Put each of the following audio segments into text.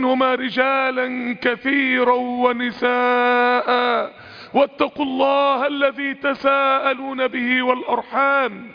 منهما رجالا كثيرا ونساء واتقوا الله الذي تساءلون به والأرحام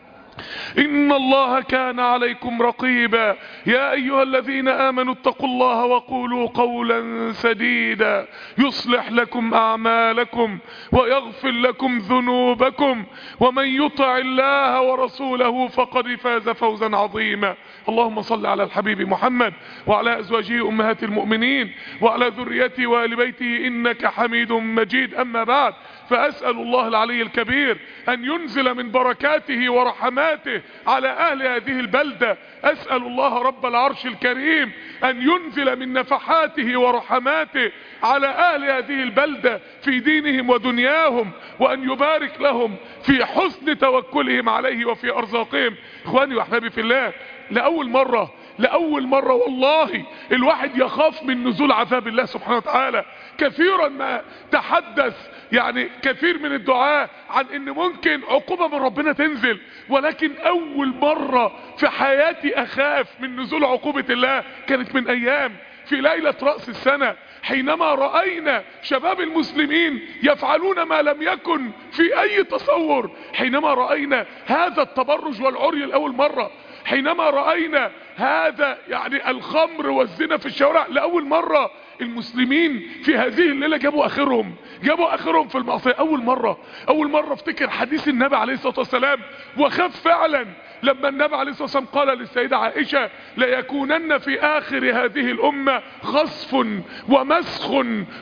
إن الله كان عليكم رقيبا يا أيها الذين آمنوا اتقوا الله وقولوا قولا سديدا يصلح لكم أعمالكم ويغفر لكم ذنوبكم ومن يطع الله ورسوله فقد فاز فوزا عظيما اللهم صل على الحبيب محمد وعلى أزواجه أمهات المؤمنين وعلى ذريته وآل بيته إنك حميد مجيد أما بعد فأسأل الله العلي الكبير أن ينزل من بركاته ورحماته على أهل هذه البلدة أسأل الله رب العرش الكريم أن ينزل من نفحاته ورحماته على أهل هذه البلدة في دينهم ودنياهم وأن يبارك لهم في حسن توكلهم عليه وفي أرزاقهم إخواني وأحبابي في الله لأول مرة لأول مرة والله الواحد يخاف من نزول عذاب الله سبحانه وتعالى كثيرا ما تحدث يعني كثير من الدعاء عن ان ممكن عقوبة من ربنا تنزل ولكن اول مرة في حياتي اخاف من نزول عقوبة الله كانت من ايام في ليلة رأس السنة حينما رأينا شباب المسلمين يفعلون ما لم يكن في اي تصور حينما رأينا هذا التبرج والعري لأول مرة حينما رأينا هذا يعني الخمر والزنا في الشوارع لأول مرة المسلمين في هذه الليلة جابوا اخرهم جابوا اخرهم في المعصية اول مرة اول مرة افتكر حديث النبي عليه الصلاة والسلام وخاف فعلا لما النبي عليه الصلاة والسلام قال للسيدة عائشة ليكونن في اخر هذه الامة خصف ومسخ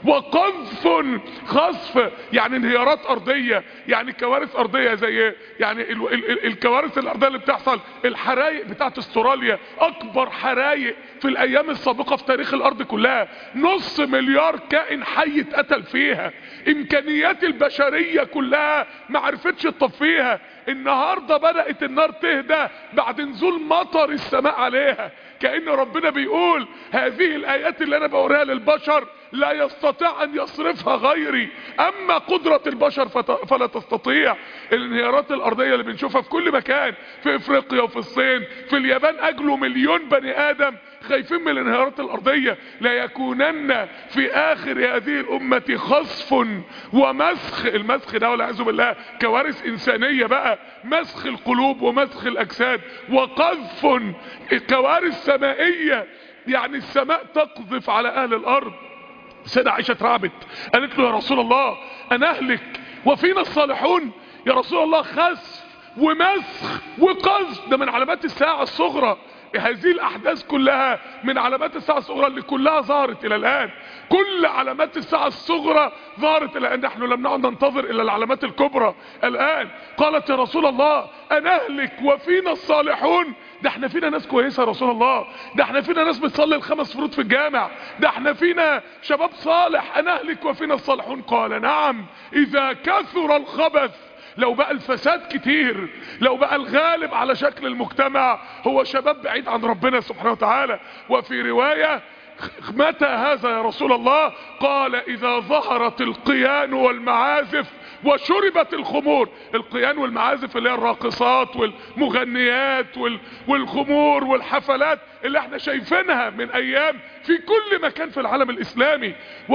وقذف خصف يعني انهيارات ارضية يعني كوارث ارضية زي يعني ال ال ال الكوارث الارضية اللي بتحصل الحرايق بتاعت استراليا اكبر حرايق في الايام السابقة في تاريخ الارض كلها نص مليار كائن حي اتقتل فيها امكانيات البشرية كلها ما عرفتش تطفيها النهاردة بدأت النار تهدى بعد نزول مطر السماء عليها كأن ربنا بيقول هذه الآيات اللي أنا بوريها للبشر لا يستطيع أن يصرفها غيري أما قدرة البشر فلا تستطيع الانهيارات الأرضية اللي بنشوفها في كل مكان في إفريقيا وفي الصين في اليابان أجلوا مليون بني آدم خايفين من الانهيارات الأرضية لا يكونن في آخر هذه الأمة خصف ومسخ المسخ ده والعياذ بالله كوارث إنسانية بقى مسخ القلوب ومسخ الأجساد وقذف كوارث سمائية يعني السماء تقذف على أهل الأرض سيدة عائشة اترعبت قالت له يا رسول الله أنا أهلك وفينا الصالحون يا رسول الله خسف ومسخ وقذف ده من علامات الساعة الصغرى هذه الاحداث كلها من علامات الساعة الصغرى اللي كلها ظهرت الى الان كل علامات الساعة الصغرى ظهرت الى الان نحن لم نعد ننتظر الا العلامات الكبرى الان قالت يا رسول الله انا اهلك وفينا الصالحون ده احنا فينا ناس كويسة يا رسول الله ده احنا فينا ناس بتصلي الخمس فروض في الجامع ده احنا فينا شباب صالح انا اهلك وفينا الصالحون قال نعم اذا كثر الخبث لو بقى الفساد كتير لو بقى الغالب على شكل المجتمع هو شباب بعيد عن ربنا سبحانه وتعالى وفي رواية متى هذا يا رسول الله قال اذا ظهرت القيان والمعازف وشربت الخمور القيان والمعازف اللي هي الراقصات والمغنيات وال... والخمور والحفلات اللي احنا شايفينها من ايام في كل مكان في العالم الاسلامي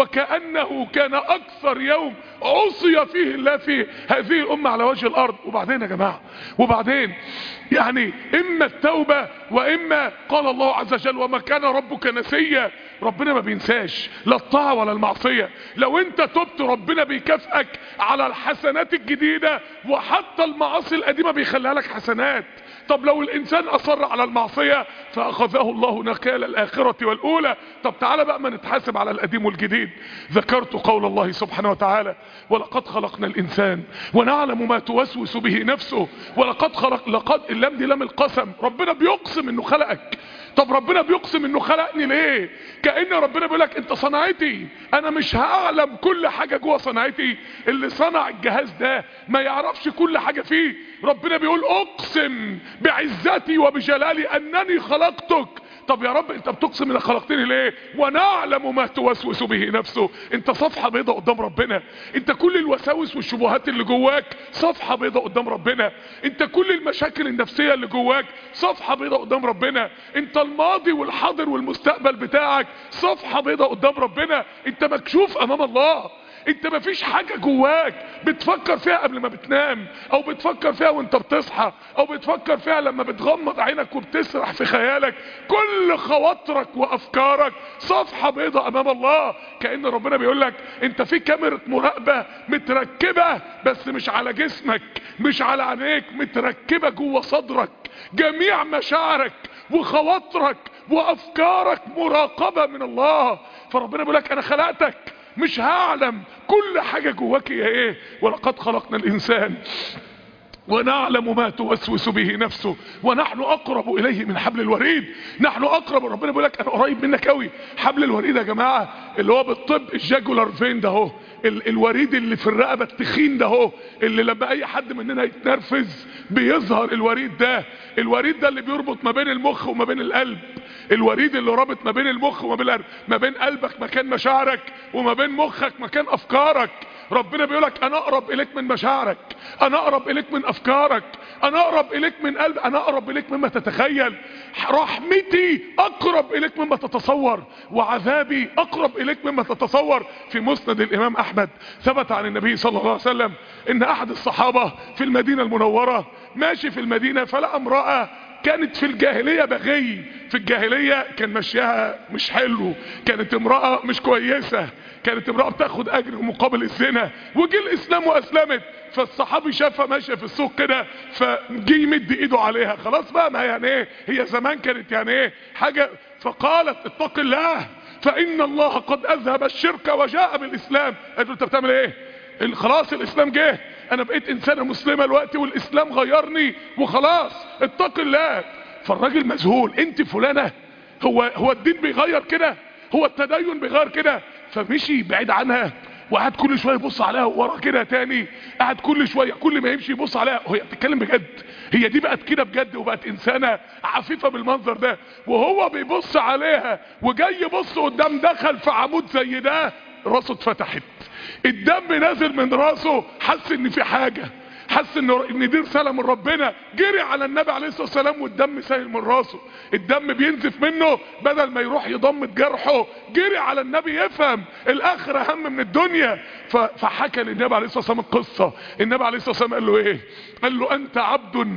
وكأنه كان اكثر يوم عصي فيه الله في هذه الامة على وجه الارض وبعدين يا جماعة وبعدين يعني اما التوبة واما قال الله عز وجل وما كان ربك نسيا ربنا ما بينساش لا الطاعة ولا المعصية لو انت تبت ربنا بيكافئك على الحسنات الجديدة وحتى المعاصي القديمة بيخليها لك حسنات طب لو الانسان اصر على المعصية فاخذه الله نكال الاخرة والاولى طب تعالى بقى ما نتحاسب على القديم والجديد ذكرت قول الله سبحانه وتعالى ولقد خلقنا الانسان ونعلم ما توسوس به نفسه ولقد خلق لقد اللام دي لام القسم ربنا بيقسم انه خلقك طب ربنا بيقسم انه خلقني ليه كأن ربنا بيقولك انت صنعتي انا مش هعلم كل حاجة جوه صنعتي اللي صنع الجهاز ده ما يعرفش كل حاجة فيه ربنا بيقول اقسم بعزتي وبجلالي انني خلقتك طب يا رب انت بتقسم انك خلقتني ليه ونعلم ما توسوس به نفسه انت صفحة بيضة قدام ربنا انت كل الوساوس والشبهات اللي جواك صفحة بيضة قدام ربنا انت كل المشاكل النفسية اللي جواك صفحة بيضة قدام ربنا انت الماضي والحاضر والمستقبل بتاعك صفحة بيضة قدام ربنا انت مكشوف امام الله انت مفيش حاجة جواك بتفكر فيها قبل ما بتنام او بتفكر فيها وانت بتصحى او بتفكر فيها لما بتغمض عينك وبتسرح في خيالك كل خواطرك وافكارك صفحة بيضة امام الله كأن ربنا بيقول لك انت في كاميرا مراقبة متركبة بس مش على جسمك مش على عينيك متركبة جوه صدرك جميع مشاعرك وخواطرك وافكارك مراقبة من الله فربنا بيقول لك انا خلقتك مش هعلم كل حاجة جواك هي ايه ولقد خلقنا الانسان ونعلم ما توسوس به نفسه ونحن اقرب اليه من حبل الوريد نحن اقرب ربنا بيقول لك انا قريب منك قوي حبل الوريد يا جماعه اللي هو بالطب الجاجولار فين ده اهو ال الوريد اللي في الرقبه التخين ده اهو اللي لما اي حد مننا يتنرفز بيظهر الوريد ده الوريد ده اللي بيربط ما بين المخ وما بين القلب الوريد اللي رابط ما بين المخ وما بين القلب ما بين قلبك مكان مشاعرك وما بين مخك مكان افكارك ربنا بيقولك انا اقرب اليك من مشاعرك انا اقرب اليك من افكارك انا اقرب اليك من قلب انا اقرب اليك مما تتخيل رحمتي اقرب اليك مما تتصور وعذابي اقرب اليك مما تتصور في مسند الامام احمد ثبت عن النبي صلى الله عليه وسلم ان احد الصحابة في المدينة المنورة ماشي في المدينة فلقى امرأة كانت في الجاهلية بغي في الجاهلية كان مشيها مش حلو كانت امرأة مش كويسة كانت امرأة بتاخد اجر مقابل الزنا وجي الاسلام واسلمت فالصحابي شافها ماشية في السوق كده فجي يمد ايده عليها خلاص بقى ما يعني ايه هي زمان كانت يعني ايه حاجة فقالت اتق الله فان الله قد اذهب الشرك وجاء بالاسلام قالت له انت بتعمل ايه خلاص الاسلام جه انا بقيت انسانة مسلمة الوقت والاسلام غيرني وخلاص اتق الله فالراجل مذهول انت فلانة هو هو الدين بيغير كده هو التدين بيغير كده فمشي بعيد عنها وقعد كل شويه يبص عليها ورا كده تاني قعد كل شويه كل ما يمشي يبص عليها وهي بتتكلم بجد هي دي بقت كده بجد وبقت انسانه عفيفه بالمنظر ده وهو بيبص عليها وجاي يبص قدام دخل في عمود زي ده راسه اتفتحت الدم نازل من راسه حس ان في حاجه حس ان ان دي رساله من ربنا جري على النبي عليه الصلاه والسلام والدم سايل من راسه الدم بينزف منه بدل ما يروح يضمد جرحه جري على النبي يفهم الاخر اهم من الدنيا فحكى للنبي عليه الصلاه والسلام القصه النبي عليه الصلاه والسلام قال له ايه قال له انت عبد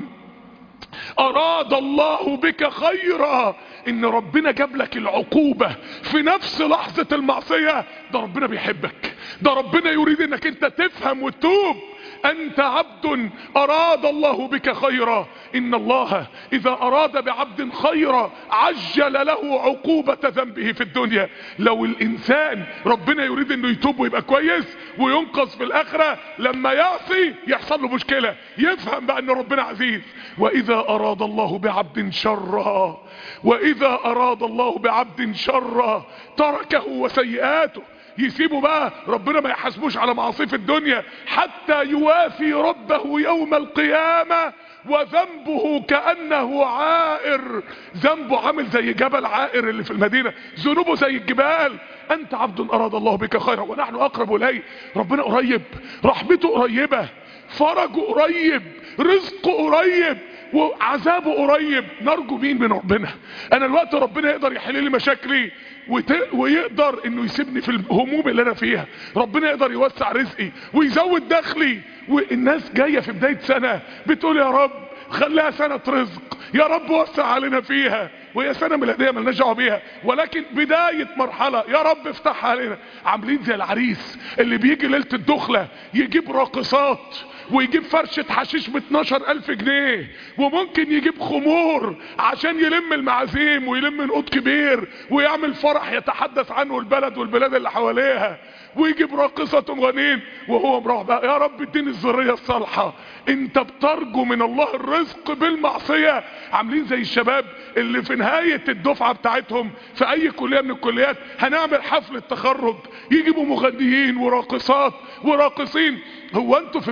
اراد الله بك خيرا ان ربنا جاب لك العقوبة في نفس لحظة المعصية ده ربنا بيحبك ده ربنا يريد انك انت تفهم وتتوب انت عبد اراد الله بك خيرا ان الله اذا اراد بعبد خيرا عجل له عقوبة ذنبه في الدنيا لو الانسان ربنا يريد انه يتوب ويبقى كويس وينقذ في الاخرة لما يعصي يحصل له مشكلة يفهم بقى ان ربنا عزيز واذا اراد الله بعبد شرا واذا اراد الله بعبد شرا تركه وسيئاته يسيبه بقى ربنا ما يحاسبوش على معاصيه في الدنيا حتى يوافي ربه يوم القيامة وذنبه كأنه عائر ذنبه عامل زي جبل عائر اللي في المدينة ذنوبه زي الجبال انت عبد اراد الله بك خيرا ونحن اقرب اليه ربنا قريب رحمته قريبة فرجه قريب رزقه قريب وعذابه قريب نرجو مين من ربنا انا الوقت ربنا يقدر يحل لي مشاكلي وت... ويقدر انه يسيبني في الهموم اللي انا فيها ربنا يقدر يوسع رزقي ويزود دخلي والناس جاية في بداية سنة بتقول يا رب خليها سنة رزق يا رب وسع علينا فيها وهي سنة ميلادية مالناش دعوه بيها ولكن بداية مرحلة يا رب افتحها علينا عاملين زي العريس اللي بيجي ليلة الدخلة يجيب راقصات ويجيب فرشة حشيش ب 12 الف جنيه وممكن يجيب خمور عشان يلم المعازيم ويلم نقود كبير ويعمل فرح يتحدث عنه البلد والبلاد اللي حواليها ويجيب راقصة غنين وهو مروح بقى يا رب اديني الذرية الصالحة انت بترجو من الله الرزق بالمعصية عاملين زي الشباب اللي في نهاية الدفعة بتاعتهم في اي كلية من الكليات هنعمل حفلة تخرج يجيبوا مغنيين وراقصات وراقصين هو انتوا في بداية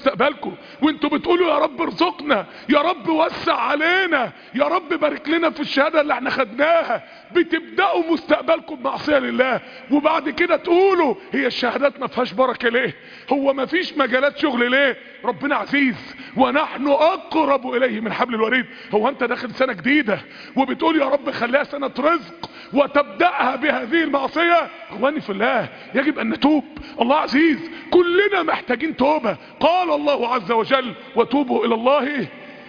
مستقبلكم وانتوا بتقولوا يا رب ارزقنا يا رب وسع علينا يا رب بارك لنا في الشهاده اللي احنا خدناها بتبداوا مستقبلكم بمعصيه لله وبعد كده تقولوا هي الشهادات ما فيهاش بركه ليه هو ما فيش مجالات شغل ليه ربنا عزيز ونحن اقرب اليه من حبل الوريد هو انت داخل سنه جديده وبتقول يا رب خليها سنه رزق وتبداها بهذه المعصيه اخواني في الله يجب ان نتوب الله عزيز كلنا محتاجين توبه قال الله عز وجل وتوبوا الى الله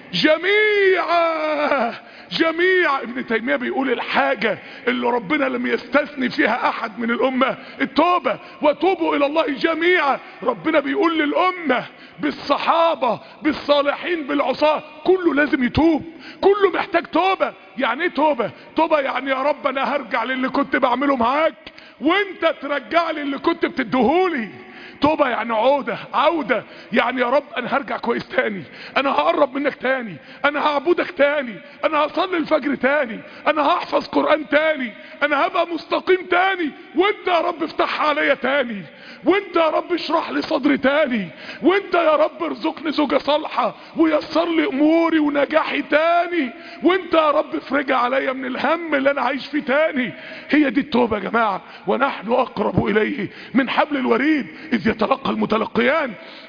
جميعا جميع ابن تيمية بيقول الحاجة اللي ربنا لم يستثني فيها احد من الامة التوبة وتوبوا الى الله جميعا ربنا بيقول للامة بالصحابة بالصالحين بالعصاة كله لازم يتوب كله محتاج توبة يعني ايه توبة توبة يعني يا رب انا هرجع للي كنت بعمله معاك وانت ترجع لي اللي كنت بتديهولي توبة يعني عودة عودة يعني يا رب انا هرجع كويس تاني انا هقرب منك تاني انا هعبدك تاني انا هصلي الفجر تاني انا هحفظ قرآن تاني انا هبقى مستقيم تاني وانت يا رب افتحها عليا تاني وانت يا رب اشرح لي صدري تاني وانت يا رب ارزقني زوجة صالحة ويسر لي اموري ونجاحي تاني وانت يا رب افرجها عليا من الهم اللي انا عايش فيه تاني هي دي التوبة يا جماعة ونحن اقرب اليه من حبل الوريد اذ يتلقى المتلقيان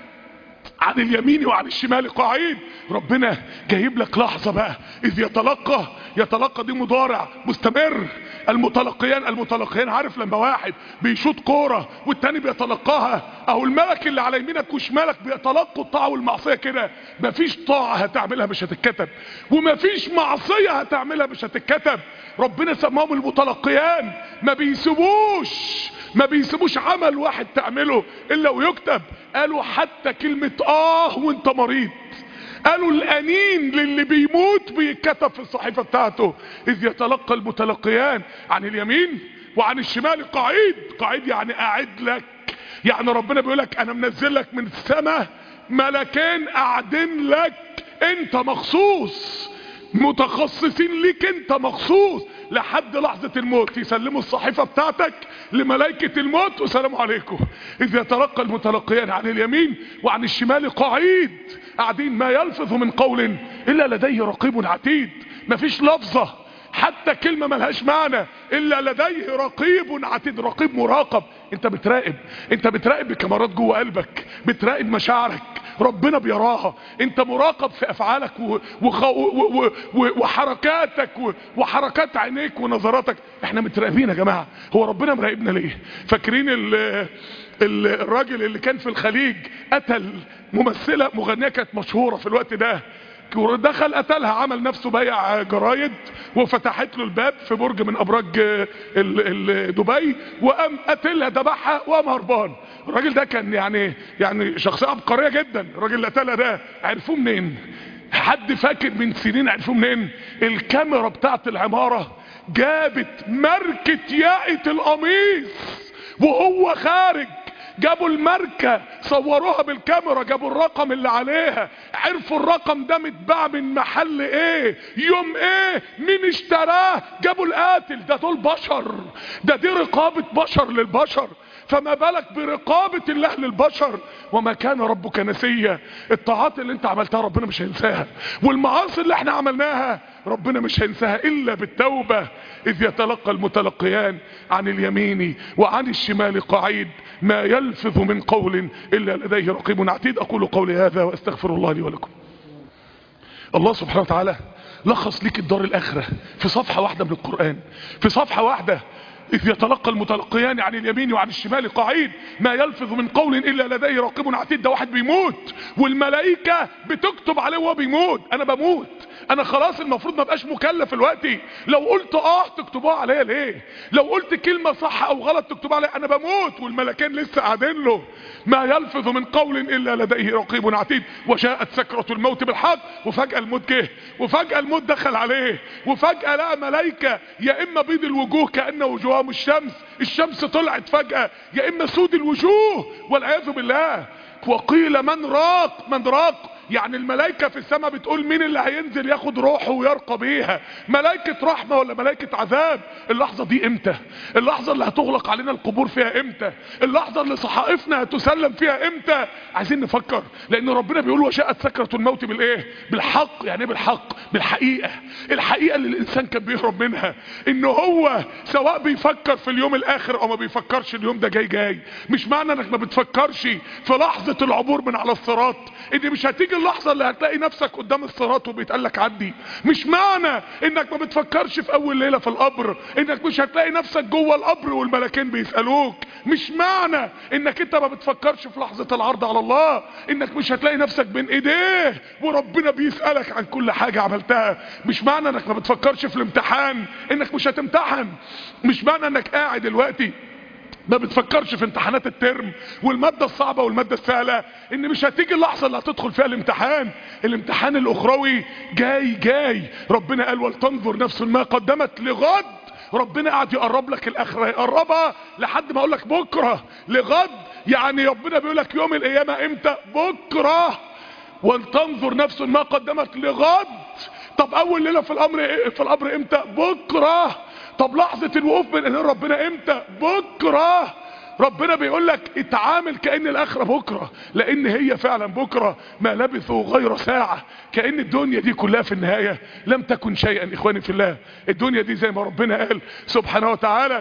عن اليمين وعن الشمال قاعد ربنا جايب لك لحظة بقى اذ يتلقى يتلقى دي مضارع مستمر المتلقيان المتلقيان عارف لما واحد بيشوط كورة والتاني بيتلقاها اهو الملك اللي على يمينك وشمالك بيتلقوا الطاعة والمعصية كده مفيش طاعة هتعملها مش هتتكتب ومفيش معصية هتعملها مش هتتكتب ربنا سماهم المتلقيان ما بيسيبوش ما بيسيبوش عمل واحد تعمله الا ويكتب قالوا حتى كلمة اه وانت مريض قالوا الانين للي بيموت بيتكتب في الصحيفة بتاعته اذ يتلقى المتلقيان عن اليمين وعن الشمال قاعد قاعد يعني قاعد لك يعني ربنا بيقولك انا منزل لك من السماء ملكين قاعدين لك انت مخصوص متخصصين ليك انت مخصوص لحد لحظة الموت يسلموا الصحيفة بتاعتك لملائكة الموت وسلام عليكم اذ يتلقى المتلقيان عن اليمين وعن الشمال قعيد قاعدين ما يلفظ من قول الا لديه رقيب عتيد مفيش لفظة حتى كلمة ملهاش معنى الا لديه رقيب عتيد رقيب مراقب انت بتراقب انت بتراقب بكاميرات جوه قلبك بتراقب مشاعرك ربنا بيراها انت مراقب في افعالك و... وخ... و... و... و... وحركاتك و... وحركات عينيك ونظراتك احنا متراقبين يا جماعة هو ربنا مراقبنا ليه فاكرين ال... ال... الراجل اللي كان في الخليج قتل ممثلة مغنية كانت مشهورة في الوقت ده دخل قتلها عمل نفسه بيع جرايد وفتحت له الباب في برج من ابراج ال ال دبي وقام قتلها ذبحها وقام هربان الراجل ده كان يعني يعني شخصيه عبقريه جدا الراجل اللي قتلها ده عرفوه منين حد فاكر من سنين عرفوه منين الكاميرا بتاعت العماره جابت ماركه ياقه القميص وهو خارج جابوا الماركة صوروها بالكاميرا جابوا الرقم اللي عليها عرفوا الرقم ده متباع من محل ايه يوم ايه مين اشتراه جابوا القاتل ده دول بشر ده دي رقابة بشر للبشر فما بالك برقابة الله للبشر وما كان ربك نسيا الطاعات اللي انت عملتها ربنا مش هينساها والمعاصي اللي احنا عملناها ربنا مش هينساها الا بالتوبة اذ يتلقى المتلقيان عن اليمين وعن الشمال قعيد ما يلفظ من قول الا لديه رقيب عتيد اقول قولي هذا واستغفر الله لي ولكم الله سبحانه وتعالى لخص ليك الدار الاخرة في صفحة واحدة من القرآن في صفحة واحدة إذ يتلقى المتلقيان عن اليمين وعن الشمال قعيد ما يلفظ من قول إلا لديه رقيب عتيد ده واحد بيموت والملائكة بتكتب عليه وهو بيموت أنا بموت أنا خلاص المفروض ما بقاش مكلف الوقت لو قلت آه تكتبوها عليا ليه لو قلت كلمة صح أو غلط تكتبوها عليا أنا بموت والملكين لسه قاعدين له ما يلفظ من قول إلا لديه رقيب عتيد وجاءت سكرة الموت بالحق وفجأة الموت جه وفجأة الموت دخل عليه وفجأة لقى ملائكة يا إما بيض الوجوه كأن وجوه وجوههم الشمس الشمس طلعت فجأة يا اما سود الوجوه والعياذ بالله وقيل من راق من راق يعني الملائكة في السماء بتقول مين اللي هينزل ياخد روحه ويرقى بيها ملائكة رحمة ولا ملائكة عذاب اللحظة دي امتى اللحظة اللي هتغلق علينا القبور فيها امتى اللحظة اللي صحائفنا هتسلم فيها امتى عايزين نفكر لان ربنا بيقول وشاءت سكرة الموت بالايه بالحق يعني ايه بالحق بالحقيقة الحقيقة اللي الانسان كان بيهرب منها ان هو سواء بيفكر في اليوم الاخر او ما بيفكرش اليوم ده جاي جاي مش معنى انك ما بتفكرش في لحظة العبور من على الصراط ان مش هتيجي اللحظة اللي هتلاقي نفسك قدام الصراط وبيتقال لك عدي مش معنى انك ما بتفكرش في اول ليلة في القبر انك مش هتلاقي نفسك جوه القبر والملكين بيسألوك مش معنى انك انت ما بتفكرش في لحظة العرض على الله انك مش هتلاقي نفسك بين ايديه وربنا بيسألك عن كل حاجة عملتها مش معنى انك ما بتفكرش في الامتحان انك مش هتمتحن مش معنى انك قاعد دلوقتي ما بتفكرش في امتحانات الترم والمادة الصعبة والمادة السهلة ان مش هتيجي اللحظة اللي هتدخل فيها الامتحان الامتحان الاخروي جاي جاي ربنا قال ولتنظر نفس ما قدمت لغد ربنا قاعد يقرب لك الاخرة يقربها لحد ما اقول لك بكرة لغد يعني ربنا بيقول لك يوم القيامة امتى بكرة ولتنظر نفس ما قدمت لغد طب اول ليلة في الامر في الامر امتى بكرة طب لحظة الوقوف بين ايدين ربنا امتى بكرة ربنا بيقول لك اتعامل كأن الاخرة بكرة لان هي فعلا بكرة ما لبثوا غير ساعة كأن الدنيا دي كلها في النهاية لم تكن شيئا اخواني في الله الدنيا دي زي ما ربنا قال سبحانه وتعالى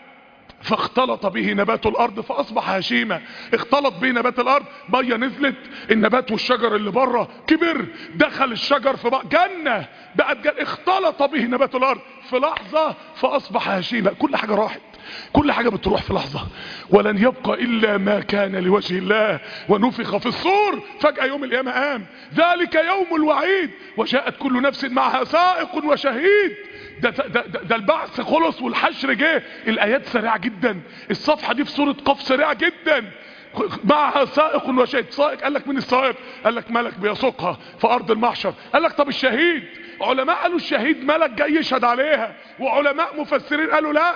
فاختلط به نبات الارض فاصبح هشيمة اختلط به نبات الارض ميه نزلت النبات والشجر اللي بره كبر دخل الشجر في بقى جنة بقت جنة اختلط به نبات الارض في لحظة فاصبح هشيمة كل حاجة راحت كل حاجة بتروح في لحظة ولن يبقى الا ما كان لوجه الله ونفخ في الصور فجأة يوم القيامة قام ذلك يوم الوعيد وجاءت كل نفس معها سائق وشهيد ده, ده, ده, ده البعث خلص والحشر جه الايات سريعة جدا الصفحة دي في سورة قف سريعة جدا معها سائق وشهيد سائق قال لك من السائق قال لك ملك بيسوقها في ارض المحشر قال لك طب الشهيد علماء قالوا الشهيد ملك جاي يشهد عليها وعلماء مفسرين قالوا لا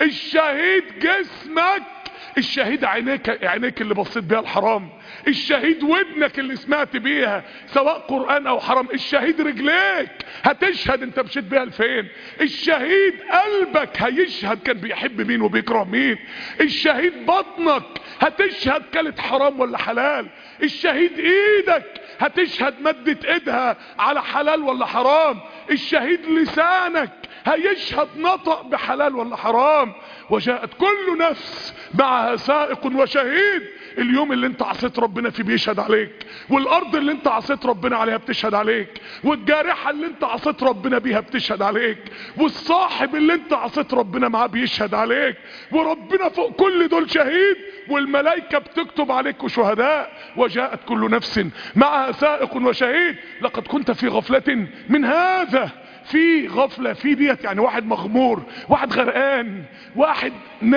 الشهيد جسمك الشهيد عينيك عينيك اللي بصيت بيها الحرام الشهيد ودنك اللي سمعت بيها سواء قرآن او حرام الشهيد رجليك هتشهد انت مشيت بيها لفين الشهيد قلبك هيشهد كان بيحب مين وبيكره مين الشهيد بطنك هتشهد كانت حرام ولا حلال الشهيد ايدك هتشهد مدت ايدها على حلال ولا حرام الشهيد لسانك هيشهد نطق بحلال ولا حرام وجاءت كل نفس معها سائق وشهيد اليوم اللي انت عصيت ربنا فيه بيشهد عليك والارض اللي انت عصيت ربنا عليها بتشهد عليك والجارحة اللي انت عصيت ربنا بيها بتشهد عليك والصاحب اللي انت عصيت ربنا معاه بيشهد عليك وربنا فوق كل دول شهيد والملائكة بتكتب عليك شهداء وجاءت كل نفس معها سائق وشهيد لقد كنت في غفلة من هذا في غفلة في ديت يعني واحد مغمور واحد غرقان واحد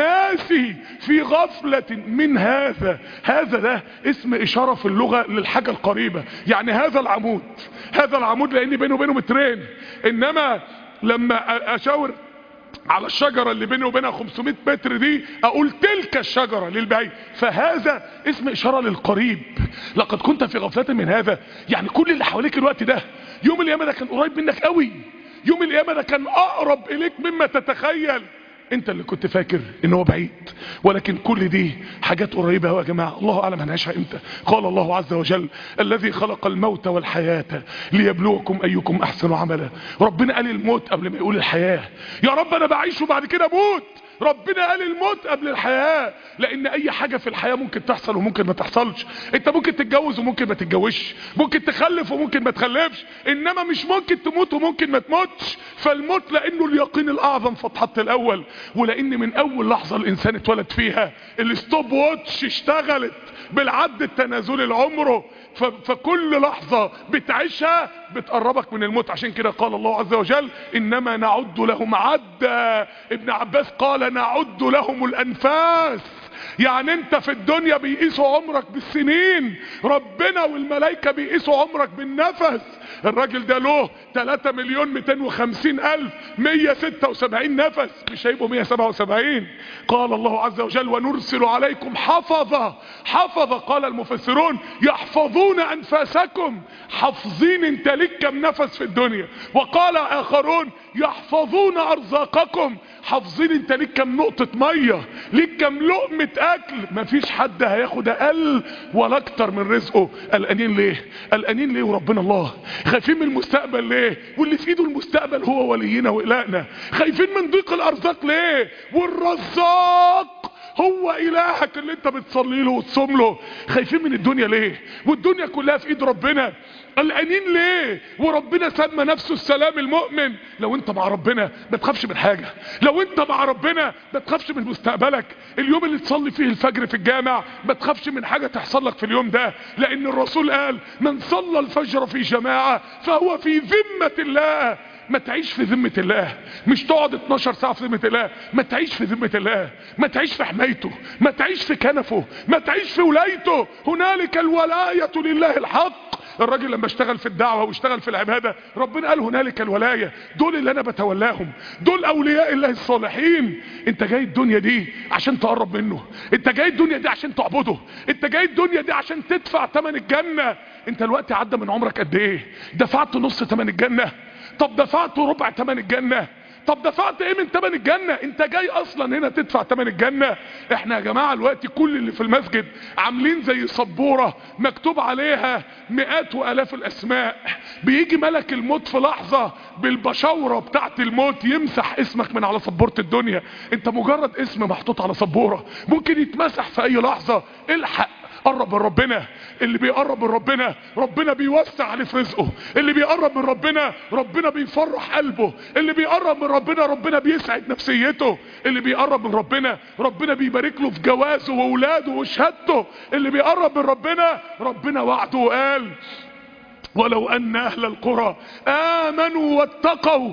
ناسي في غفلة من هذا هذا ده اسم اشارة في اللغة للحاجة القريبة يعني هذا العمود هذا العمود لان بينه وبينه مترين انما لما اشاور على الشجرة اللي بيني وبينها 500 متر دي اقول تلك الشجرة للبعيد فهذا اسم اشارة للقريب لقد كنت في غفلة من هذا يعني كل اللي حواليك الوقت ده يوم القيامة ده كان قريب منك قوي يوم القيامة ده كان اقرب اليك مما تتخيل انت اللي كنت فاكر ان هو بعيد ولكن كل دي حاجات قريبة يا جماعة الله اعلم هنعيشها امتى قال الله عز وجل الذي خلق الموت والحياة ليبلوكم ايكم احسن عملا ربنا قال الموت قبل ما يقول الحياة يا رب انا بعيش وبعد كده اموت ربنا قال الموت قبل الحياة لان اي حاجة في الحياة ممكن تحصل وممكن ما تحصلش انت ممكن تتجوز وممكن ما تتجوزش ممكن تخلف وممكن ما تخلفش انما مش ممكن تموت وممكن ما تموتش فالموت لانه اليقين الاعظم فاتحط الاول ولان من اول لحظة الانسان اتولد فيها الستوب واتش اشتغلت بالعد التنازلي لعمره فكل لحظة بتعيشها بتقربك من الموت عشان كده قال الله عز وجل انما نعد لهم عدا ابن عباس قال نعد لهم الانفاس يعني انت في الدنيا بيقيسوا عمرك بالسنين ربنا والملائكة بيقيسوا عمرك بالنفس الراجل ده له 3 مليون 250 الف 176 نفس مش هيبقوا 177 قال الله عز وجل ونرسل عليكم حفظة حفظة قال المفسرون يحفظون انفاسكم حافظين انت ليك كم نفس في الدنيا وقال اخرون يحفظون ارزاقكم حافظين انت ليك كم نقطة مية ليك كم لقمة اكل مفيش حد هياخد اقل ولا اكتر من رزقه قلقانين ليه قلقانين ليه وربنا الله خايفين من المستقبل ليه واللي في ايده المستقبل هو ولينا وإلهنا خايفين من ضيق الارزاق ليه والرزاق هو الهك اللي انت بتصلي له وتصوم له خايفين من الدنيا ليه والدنيا كلها في ايد ربنا قلقانين ليه وربنا سمى نفسه السلام المؤمن لو انت مع ربنا ما تخافش من حاجة لو انت مع ربنا ما تخافش من مستقبلك اليوم اللي تصلي فيه الفجر في الجامع ما تخافش من حاجة تحصل لك في اليوم ده لان الرسول قال من صلى الفجر في جماعة فهو في ذمة الله ما تعيش في ذمة الله مش تقعد 12 ساعة في ذمة الله ما تعيش في ذمة الله ما تعيش في حمايته ما تعيش في كنفه ما تعيش في ولايته هنالك الولاية لله الحق الراجل لما اشتغل في الدعوة واشتغل في العبادة ربنا قال هنالك الولاية دول اللي انا بتولاهم دول اولياء الله الصالحين انت جاي الدنيا دي عشان تقرب منه انت جاي الدنيا دي عشان تعبده انت جاي الدنيا دي عشان تدفع ثمن الجنة انت الوقت عدى من عمرك قد ايه دفعت نص ثمن الجنة طب دفعت ربع ثمن الجنة طب دفعت ايه من ثمن الجنة انت جاي اصلا هنا تدفع ثمن الجنة احنا يا جماعة الوقت كل اللي في المسجد عاملين زي سبورة مكتوب عليها مئات والاف الاسماء بيجي ملك الموت في لحظة بالبشورة بتاعت الموت يمسح اسمك من على سبورة الدنيا انت مجرد اسم محطوط على سبورة ممكن يتمسح في اي لحظة الحق قرب من ربنا اللي بيقرب من ربنا ربنا بيوسع عليه في رزقه اللي بيقرب من ربنا ربنا بيفرح قلبه اللي بيقرب من ربنا ربنا بيسعد نفسيته اللي بيقرب من ربنا ربنا بيبارك له في جوازه واولاده وشهادته اللي بيقرب من ربنا ربنا وعده وقال ولو ان اهل القرى امنوا واتقوا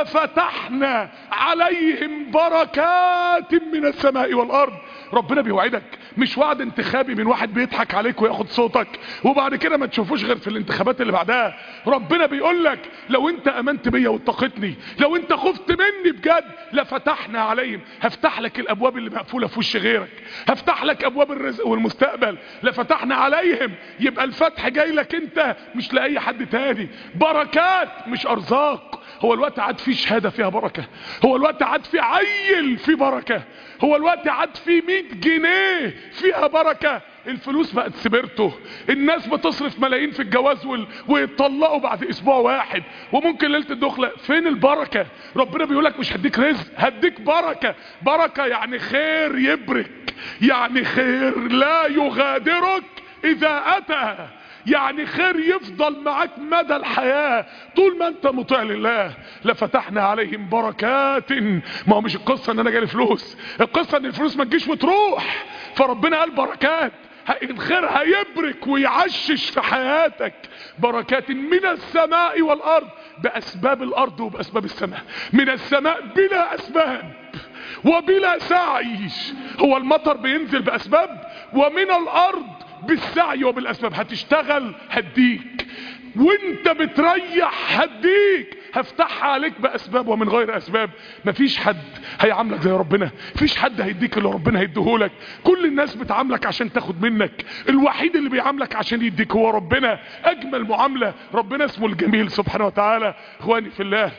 لفتحنا عليهم بركات من السماء والارض ربنا بيوعدك مش وعد انتخابي من واحد بيضحك عليك وياخد صوتك وبعد كده ما تشوفوش غير في الانتخابات اللي بعدها ربنا بيقول لك لو انت امنت بيا واتقيتني لو انت خفت مني بجد لفتحنا عليهم هفتح لك الابواب اللي مقفوله في وش غيرك هفتح لك ابواب الرزق والمستقبل لفتحنا عليهم يبقى الفتح جاي لك انت مش لاي حد تاني بركات مش ارزاق هو الوقت عاد فيه شهادة فيها بركة هو الوقت عاد فيه عيل فيه بركة هو الوقت عاد فيه 100 جنيه فيها بركة الفلوس بقت سبرته الناس بتصرف ملايين في الجواز وال... ويتطلقوا بعد اسبوع واحد وممكن ليله الدخله فين البركه ربنا بيقولك مش هديك رزق هديك بركه بركه يعني خير يبرك يعني خير لا يغادرك اذا اتى يعني خير يفضل معاك مدى الحياة طول ما انت مطيع لله لفتحنا عليهم بركات ما هو مش القصة ان انا جالي فلوس القصة ان الفلوس ما تجيش وتروح فربنا قال بركات الخير هيبرك ويعشش في حياتك بركات من السماء والارض باسباب الارض وباسباب السماء من السماء بلا اسباب وبلا سعي هو المطر بينزل باسباب ومن الارض بالسعي وبالاسباب هتشتغل هديك وانت بتريح هديك هفتحها عليك باسباب ومن غير اسباب مفيش حد هيعاملك زي ربنا مفيش حد هيديك اللي ربنا هيديهولك كل الناس بتعاملك عشان تاخد منك الوحيد اللي بيعاملك عشان يديك هو ربنا اجمل معاملة ربنا اسمه الجميل سبحانه وتعالى اخواني في الله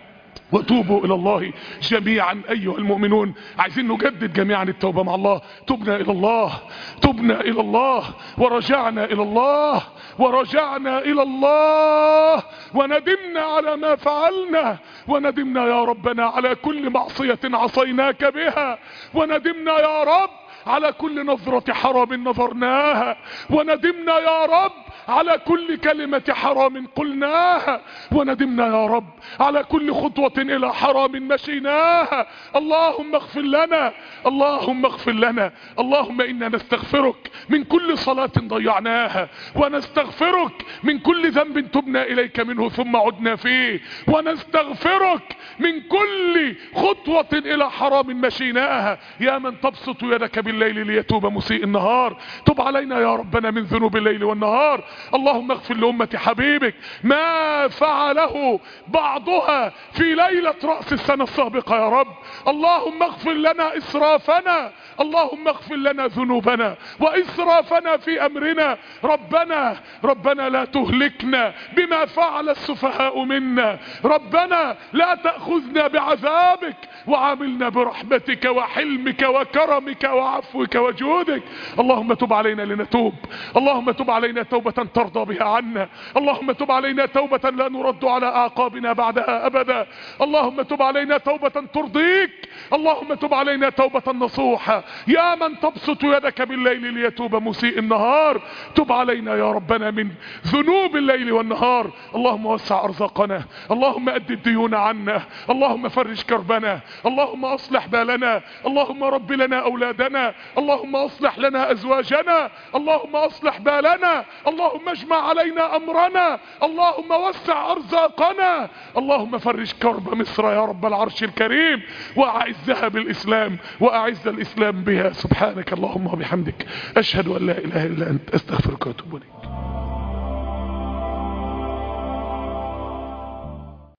وتوبوا الى الله جميعا ايها المؤمنون عايزين نجدد جميعا التوبة مع الله تبنا الى الله تبنا الى الله ورجعنا الى الله ورجعنا الى الله وندمنا على ما فعلنا وندمنا يا ربنا على كل معصية عصيناك بها وندمنا يا رب على كل نظرة حرام نظرناها وندمنا يا رب على كل كلمة حرام قلناها وندمنا يا رب على كل خطوة الى حرام مشيناها اللهم اغفر لنا اللهم اغفر لنا اللهم انا نستغفرك من كل صلاة ضيعناها ونستغفرك من كل ذنب تبنا اليك منه ثم عدنا فيه ونستغفرك من كل خطوة الى حرام مشيناها يا من تبسط يدك بالليل ليتوب مسيء النهار تب علينا يا ربنا من ذنوب الليل والنهار اللهم اغفر لأمة حبيبك ما فعله بعضها في ليلة رأس السنة السابقة يا رب اللهم اغفر لنا إسرافنا اللهم اغفر لنا ذنوبنا وإسرافنا في أمرنا ربنا ربنا لا تهلكنا بما فعل السفهاء منا ربنا لا تأخذنا بعذابك وعاملنا برحمتك وحلمك وكرمك وعفوك وجودك اللهم تب علينا لنتوب اللهم تب علينا توبة ترضى بها عنا اللهم تب علينا توبة لا نرد على أعقابنا بعدها أبدا اللهم تب علينا توبة ترضيك اللهم تب علينا توبة نصوحة يا من تبسط يدك بالليل ليتوب مسيء النهار تب علينا يا ربنا من ذنوب الليل والنهار اللهم وسع أرزاقنا اللهم أد الديون عنا اللهم فرج كربنا اللهم أصلح بالنا اللهم رب لنا أولادنا اللهم أصلح لنا أزواجنا اللهم أصلح بالنا اللهم اجمع علينا أمرنا اللهم وسع أرزاقنا اللهم فرج كرب مصر يا رب العرش الكريم وأعزها بالإسلام وأعز الإسلام بها سبحانك اللهم وبحمدك أشهد أن لا إله إلا أنت أستغفرك وأتوب إليك